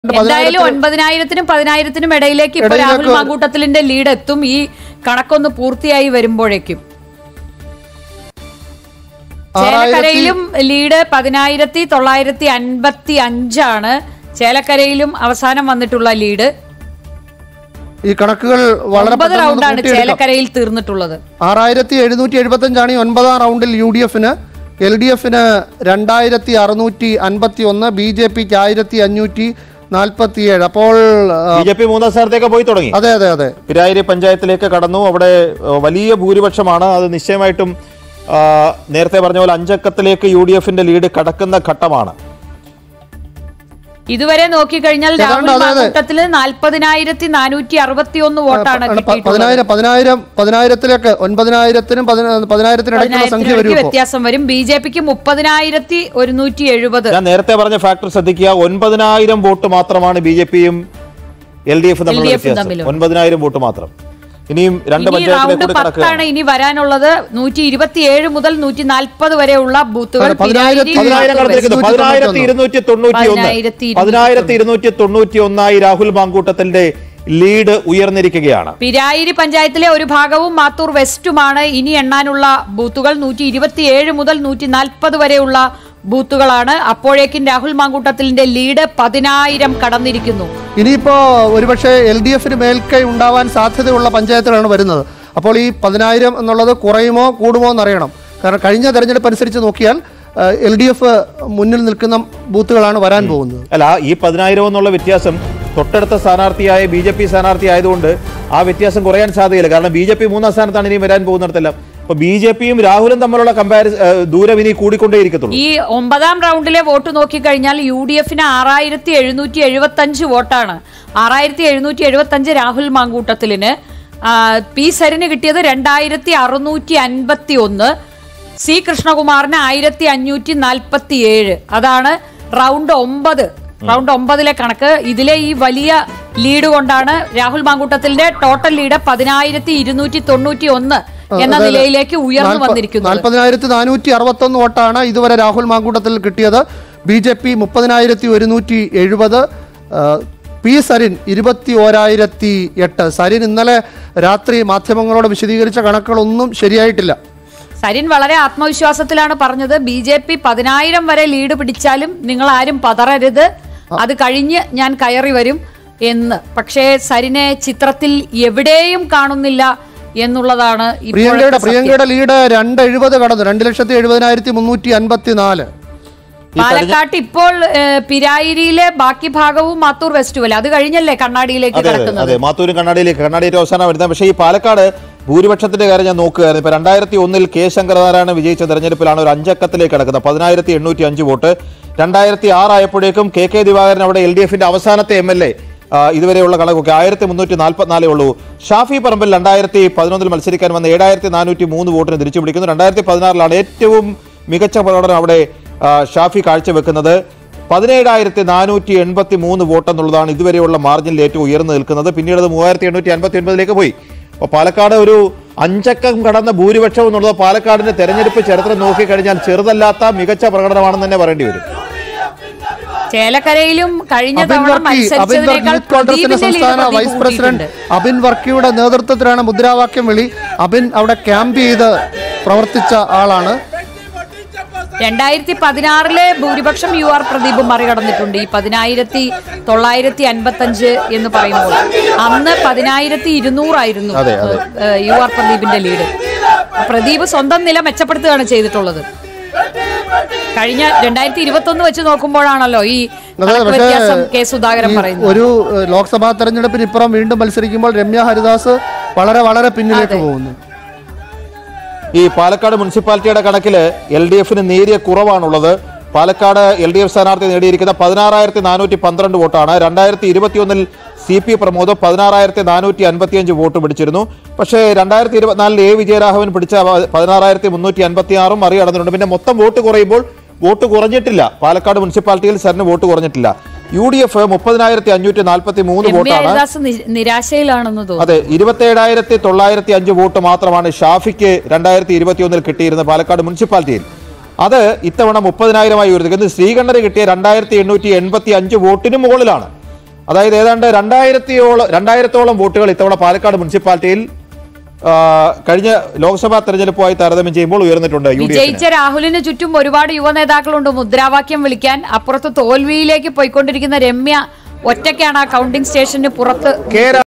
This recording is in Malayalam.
എന്തായാലും പതിനായിരത്തി- ഒൻപതിനായിരത്തിനും പതിനായിരത്തിനും ഇടയിലേക്ക് ഇപ്പൊ രാഹുൽ ഇടയിലേക്ക് മാങ്കൂട്ടത്തിലിന്റെ ലീഡ് എത്തും ഈ കണക്കൊന്ന് പൂർത്തിയായി വരുമ്പോഴേക്കും ചേലക്കരയിലും ലീഡ് പതിനായിരത്തി തൊള്ളായിരത്തി അൻപത്തി അഞ്ചാണ് ചേലക്കരയിലും അവസാനം വന്നിട്ടുള്ള ലീഡ് ഈ കണക്കുകൾ വളരെ ഒമ്പത് പെട്ടെന്ന് റൗണ്ടാണ് കൂട്ടിയെടുക്കാം. ചേലക്കരയിൽ തീർന്നിട്ടുള്ളത് ആറായിരത്തി എഴുന്നൂറ്റി എഴുപത്തി അഞ്ചാണ് ഈ ഒൻപതാം റൗണ്ടിൽ യു ഡി എഫിന് എൽ ഡി എഫിന് രണ്ടായിരത്തി അറുന്നൂറ്റി അൻപത്തി ഒന്ന് ബി ജെ പിക്ക് ആയിരത്തി അഞ്ഞൂറ്റി നാൽപ്പത്തി ഏഴ് അപ്പോൾ ആ, ബി ജെ പി മൂന്നാം സ്ഥാനത്തേക്ക് പോയി തുടങ്ങി അതെ അതെ അതെ പിരായിരി പഞ്ചായത്തിലേക്ക് കടന്നു അവിടെ ഏഹ്, വലിയ ഭൂരിപക്ഷമാണ് അത് നിശ്ചയമായിട്ടും ആ, നേരത്തെ പറഞ്ഞ പോലെ അഞ്ചക്കത്തിലേക്ക് യു ഡി എഫിന്റെ ലീഡ് കടക്കുന്ന ഘട്ടമാണ് ഇതുവരെ നോക്കിക്കഴിഞ്ഞാൽ രാഹുൽ ഏതാണ്ട് അതെ, അതെ. മാങ്കൂട്ടത്തില് നാൽപ്പതിനായിരത്തി നാനൂറ്റി അറുപത്തി ഒന്ന് വോട്ടാണ് പ- കിട്ടിയിട്ടുള്ളത് പതിനായിരം പതിനായിരം പതിനായിരത്തിലേക്ക് ഒൻപതിനായിരത്തിനും പതിന- പതിനായിരത്തിനിടയ്ക്കുള്ള സംഖ്യ വരും പതിനായിരത്തിനിടയ്ക്ക് ഇപ്പോൾ വ്യത്യാസം വരും ബി ജെ പിക്ക് മുപ്പതിനായിരത്തി ഒരുന്നൂറ്റി എഴുപത് ഞാൻ നേരത്തെ പറഞ്ഞ ഫാക്ടർ ശ്രദ്ധിക്കുക ഒൻപതിനായിരം വോട്ട് മാത്രമാണ് ബി ജെ പിയും എൽ ഡി എഫും തമ്മിലുള്ള LDF ഉം വ്യത്യാസം തമ്മിലും. ഒൻപതിനായിരം വോട്ട് മാത്രം ഇനിയും രണ്ട് ഇനി പഞ്ചായത്തിലേക്ക് റൗണ്ട് കൂടി പത്താണ് കടക്കുകയാണ് ഇനി വരാനുള്ളത് നൂറ്റി ഇരുപത്തിയേഴ് മുതൽ നൂറ്റി നാൽപ്പത് വരെയുള്ള ബൂത്തുകൾ അതെ, പതിനായിരത്തി- പിരായിരി, പതിനായിരം മാത്തൂർ കടന്നിരിക്കുന്നു വെസ്റ്റ്. പതിനായിരത്തി ഇരുന്നൂറ്റി തൊണ്ണൂറ്റി ഒന്ന് പതിനായിരത്തി ഇരുന്നൂറ്റി പതിനായിരത്തി ഇരുന്നൂറ്റി തൊണ്ണൂറ്റി ഒന്നായി രാഹുൽ മാങ്കൂട്ടത്തിന്റെ ലീഡ് ഉയർന്നിരിക്കുകയാണ് പിരായിരി പഞ്ചായത്തിലെ ഒരു ഭാഗവും മാത്തൂർ വെസ്റ്റുമാണ് ഇനി എണ്ണാനുള്ള ബൂത്തുകൾ നൂറ്റി ഇരുപത്തിയേഴ് മുതൽ നൂറ്റി നാൽപ്പത് വരെയുള്ള ബൂത്തുകളാണ് അപ്പോഴേക്കും രാഹുൽ മാങ്കൂട്ടത്തിന്റെ ലീഡ് പതിനായിരം കടന്നിരിക്കുന്നു ഇനിയിപ്പോ ഒരുപക്ഷെ എൽ ഡി എഫിന് മേൽക്കൈ ഉണ്ടാവാൻ സാധ്യതയുള്ള പഞ്ചായത്തുകളാണ് വരുന്നത് അപ്പോൾ ഈ പതിനായിരം എന്നുള്ളത് കുറയുമോ കൂടുമോ എന്നറിയണം കാരണം കഴിഞ്ഞ തെരഞ്ഞെടുപ്പ് അനുസരിച്ച് നോക്കിയാൽ എൽ ഡി എഫ് മുന്നിൽ നിൽക്കുന്ന ബൂത്തുകളാണ് വരാൻ പോകുന്നത് അല്ല ഈ പതിനായിരം എന്നുള്ള വ്യത്യാസം തൊട്ടടുത്ത സ്ഥാനാർത്ഥിയായ ബി ജെ പി സ്ഥാനാർത്ഥി ആയതുകൊണ്ട് ആ വ്യത്യാസം കുറയാൻ സാധ്യതയില്ല കാരണം ബി ജെ പി മൂന്നാം സ്ഥാനത്താണ് ഇനി വരാൻ പോകുന്നിടത്തെല്ലാം അപ്പൊ ബി ജെ പിയും രാഹുലും തമ്മിലുള്ള കമ്പാരിസൺ ദൂരം ഇനി കൂടിക്കൊണ്ടേയിരിക്കത്തുള്ളൂ ഈ ഒമ്പതാം റൗണ്ടിലെ വോട്ട് നോക്കിക്കഴിഞ്ഞാൽ യു ഡി എഫിന് ആറായിരത്തി എഴുന്നൂറ്റി എഴുപത്തി അഞ്ച് വോട്ടാണ് ആറായിരത്തി എഴുന്നൂറ്റി എഴുപത്തി അഞ്ച് രാഹുൽ മാങ്കൂട്ടത്തിലിന് ആ, പി സരിന് കിട്ടിയത് രണ്ടായിരത്തി അറുന്നൂറ്റി അൻപത്തി ഒന്ന് സി കൃഷ്ണകുമാറിന് ആയിരത്തി അഞ്ഞൂറ്റി നാൽപ്പത്തി ഏഴ് അതാണ് റൗണ്ട് ഒമ്പത് റൗണ്ട് ഒമ്പതിലെ കണക്ക് ഇതിലെ ഈ വലിയ ലീഡ് കൊണ്ടാണ് രാഹുൽ മാങ്കൂട്ടത്തിന്റെ ടോട്ടൽ ലീഡ് പതിനായിരത്തി ഇരുന്നൂറ്റി തൊണ്ണൂറ്റി ഒന്ന് എന്ന അതെ, അതെ. നിലയിലേക്ക് ഉയർന്നു നാൽപ്പ- വന്നിരിക്കുന്നത് നാൽപ്പതിനായിരത്തി നാനൂറ്റി അറുപത്തൊന്ന് വോട്ടാണ് ഇതുവരെ രാഹുൽ മാങ്കൂട്ടത്തിൽ കിട്ടിയത് ബി ജെ പി മുപ്പതിനായിരത്തി ഒരുന്നൂറ്റി എഴുപത് പി സരിൻ ഇരുപത്തി ഓരായിരത്തി എട്ട് സരിൻ ഇന്നലെ രാത്രി മാധ്യമങ്ങളോട് വിശദീകരിച്ച കണക്കുകളൊന്നും ശരിയായിട്ടില്ല സരിൻ വളരെ ആത്മവിശ്വാസത്തിലാണ് പറഞ്ഞത് ബി ജെ പി പതിനായിരം വരെ ലീഡ് പിടിച്ചാലും നിങ്ങൾ ആരും പതറരുത് അത് കഴിഞ്ഞ് ഞാൻ കയറി വരും എന്ന് പക്ഷേ സരിനെ ചിത്രത്തിൽ എവിടെയും കാണുന്നില്ല എന്നുള്ളതാണ് ഇപ്പോഴത്തെ പ്രിയങ്കയുടെ സത്യം. പ്രിയങ്കയുടെ ലീഡ് രണ്ട് എഴുപത് കടന്നു രണ്ട് ലക്ഷത്തി എഴുപതിനായിരത്തി മുന്നൂറ്റി അൻപത്തി നാല് പാലക്കാട്ട് ഇപ്പോൾ ഏഹ്, പിരായിരിയിലെ ബാക്കി ഭാഗവും മാത്തൂർ വെസ്റ്റുവൽ അത് കഴിഞ്ഞല്ലേ കണ്ണാടിയിലേക്ക് അതെ അതെ കടക്കുന്നത് അതെ മാത്തൂരും കണ്ണാടിയിലേക്ക് കണ്ണാടിയുടെ അവസാനം വരുന്നത് പക്ഷേ ഈ പാലക്കാട് ഭൂരിപക്ഷത്തിന്റെ കാര്യം ഞാൻ നോക്കുകയായിരുന്നു ഇപ്പൊ രണ്ടായിരത്തി ഒന്നിൽ കെ ശങ്കരനാരായണൻ വിജയിച്ച തെരഞ്ഞെടുപ്പിലാണ് ഒരു അഞ്ചക്കത്തിലേക്ക് കിടക്കുന്നത് പതിനായിരത്തി എണ്ണൂറ്റി അഞ്ച് വോട്ട് രണ്ടായിരത്തി ആറായപ്പോഴേക്കും കെ കെ ദിവാകരൻ അവിടെ എൽ ഡി എഫിന്റെ അവസാനത്തെ എം എൽ എ ഇതുവരെയുള്ള കണക്കൊക്കെ ആയിരത്തി മുന്നൂറ്റി നാൽപ്പത്തിനാലേ ഉള്ളൂ ഷാഫി പറമ്പിൽ രണ്ടായിരത്തി പതിനൊന്നിൽ മത്സരിക്കാൻ വന്ന ഏഴായിരത്തി നാനൂറ്റി മൂന്ന് വോട്ടിന് തിരിച്ചു പിടിക്കുന്നു രണ്ടായിരത്തി പതിനാറിലാണ് ഏറ്റവും മികച്ച പ്രകടനം അവിടെ ആ, ഷാഫി കാഴ്ചവെക്കുന്നത് പതിനേഴായിരത്തി നാനൂറ്റി എൺപത്തി മൂന്ന് വോട്ട് എന്നുള്ളതാണ് ഇതുവരെയുള്ള മാർജിനിൽ ഏറ്റവും ഉയർന്നു നിൽക്കുന്നത് പിന്നീട് അത് മൂവായിരത്തി എണ്ണൂറ്റി അൻപത്തി ഒൻപതിലേക്ക് പോയി അപ്പോൾ പാലക്കാട് ഒരു അഞ്ചക്കം കടന്ന ഭൂരിപക്ഷം എന്നുള്ളത് പാലക്കാടിന്റെ തെരഞ്ഞെടുപ്പ് ചരിത്രം നോക്കിക്കഴിഞ്ഞാൽ ചെറുതല്ലാത്ത മികച്ച പ്രകടനമാണെന്ന് തന്നെ പറയേണ്ടി വരും ചേലക്കരയിലും കഴിഞ്ഞ അബിൻ തവണ വർക്കി അബിൻ വർക്കി മത്സരിച്ചതിനേക്കാൾ യൂത്ത് കോൺഗ്രസിന്റെ പ്രദീപിന്റെ ലീഡ് സംസ്ഥാന പ്രദീപ് വൈസ് പ്രസിഡന്റ് കൂട്ടിയിട്ടുണ്ട്. അബിൻ വർക്കിയുടെ നേതൃത്വത്തിലാണ് മുദ്രാവാക്യം വിളി അബിൻ അവിടെ ക്യാമ്പ് ചെയ്ത് പ്രവർത്തിച്ച ആളാണ് രണ്ടായിരത്തി പതിനാറിലെ ഭൂരിപക്ഷം യു ആർ പ്രദീപ് മറികടന്നിട്ടുണ്ട് ഈ പതിനായിരത്തി തൊള്ളായിരത്തി അൻപത്തി അഞ്ച് എന്ന് പറയുമ്പോൾ അന്ന് പതിനായിരത്തി ഇരുന്നൂറായിരുന്നു അതെ, അതെ. ഏഹ്, യു ആർ പ്രദീപിന്റെ ലീഡ് പ്രദീപ് സ്വന്തം നില മെച്ചപ്പെടുത്തുകയാണ് ചെയ്തിട്ടുള്ളത് കഴിഞ്ഞ രണ്ടായിരത്തി ഇരുപത്തി ഒന്ന് വെച്ച് നോക്കുമ്പോഴാണല്ലോ ഈ അതെ, കണക്ക് പക്ഷേ വ്യത്യാസം കെ സുധാകരൻ ഈ പറയുന്നത് ഒരു ഏഹ്, ലോക്സഭാ തെരഞ്ഞെടുപ്പിന് ഇപ്പുറം വീണ്ടും മത്സരിക്കുമ്പോൾ രമ്യ ഹരിദാസ് വളരെ വളരെ പിന്നിലേക്ക് പോകുന്നു ഈ പാലക്കാട് മുനിസിപ്പാലിറ്റിയുടെ കണക്കിൽ എൽ ഡി എഫിന് നേരിയ കുറവാണുള്ളത് പാലക്കാട് എൽ ഡി എഫ് സ്ഥാനാർത്ഥി നേടിയിരിക്കുന്ന പതിനാറായിരത്തി നാനൂറ്റി പന്ത്രണ്ട് വോട്ടാണ് രണ്ടായിരത്തി ഇരുപത്തിയൊന്നിൽ സി പി പ്രമോദ് പതിനാറായിരത്തി നാനൂറ്റി അൻപത്തിയഞ്ച് വോട്ട് പിടിച്ചിരുന്നു പക്ഷേ രണ്ടായിരത്തി ഇരുപത്തിനാലിൽ എ വിജയരാഘവൻ പിടിച്ച പതിനാറായിരത്തി മുന്നൂറ്റി അൻപത്തി ആറും മറികടന്നിട്ടുണ്ട് പിന്നെ മൊത്തം വോട്ട് കുറയുമ്പോൾ വോട്ട് കുറഞ്ഞിട്ടില്ല പാലക്കാട് മുനിസിപ്പാലിറ്റിയിൽ സരിന് വോട്ട് കുറഞ്ഞിട്ടില്ല യു ഡി എഫ് മുപ്പതിനായിരത്തി അഞ്ഞൂറ്റി നാൽപ്പത്തി മൂന്ന് രമ്യ വോട്ടാണ് ഹരിദാസ് നി- നിരാശയിലാണെന്ന് തോന്നുന്നു അതെ ഇരുപത്തേഴായിരത്തി തൊള്ളായിരത്തി അഞ്ച് വോട്ട് മാത്രമാണ് ഷാഫിക്ക് രണ്ടായിരത്തി ഇരുപത്തി ഒന്നിൽ കിട്ടിയിരുന്നത് പാലക്കാട് മുനിസിപ്പാലിറ്റിയിൽ അത് ഇത്തവണ മുപ്പതിനായിരമായി ഉയർത്തിക്കുന്നത് ശ്രീകണ്ഠന് കിട്ടിയ രണ്ടായിരത്തി എണ്ണൂറ്റി എൺപത്തി അഞ്ച് വോട്ടിന് മുകളിലാണ് അതായത് ഏതാണ്ട് രണ്ടായിരത്തിയോളം രണ്ടായിരത്തോളം വോട്ടുകൾ ഇത്തവണ പാലക്കാട് മുനിസിപ്പാലിറ്റിയിൽ ആ, കഴിഞ്ഞ ലോക്സഭാ തെരഞ്ഞെടുപ്പുമായി താരതമ്യം ചെയ്യുമ്പോൾ ഉയർന്നിട്ടുണ്ട് യു ഡി എഫിന് വിജയിച്ച രാഹുലിന് ചുറ്റും ഒരുപാട് യുവ നേതാക്കളുണ്ട് മുദ്രാവാക്യം വിളിക്കാൻ അപ്പുറത്ത് തോൽവിയിലേക്ക് പോയിക്കൊണ്ടിരിക്കുന്ന രമ്യ ഒറ്റയ്ക്കാണ് ആ കൗണ്ടിംഗ് സ്റ്റേഷന് പുറത്ത് കെ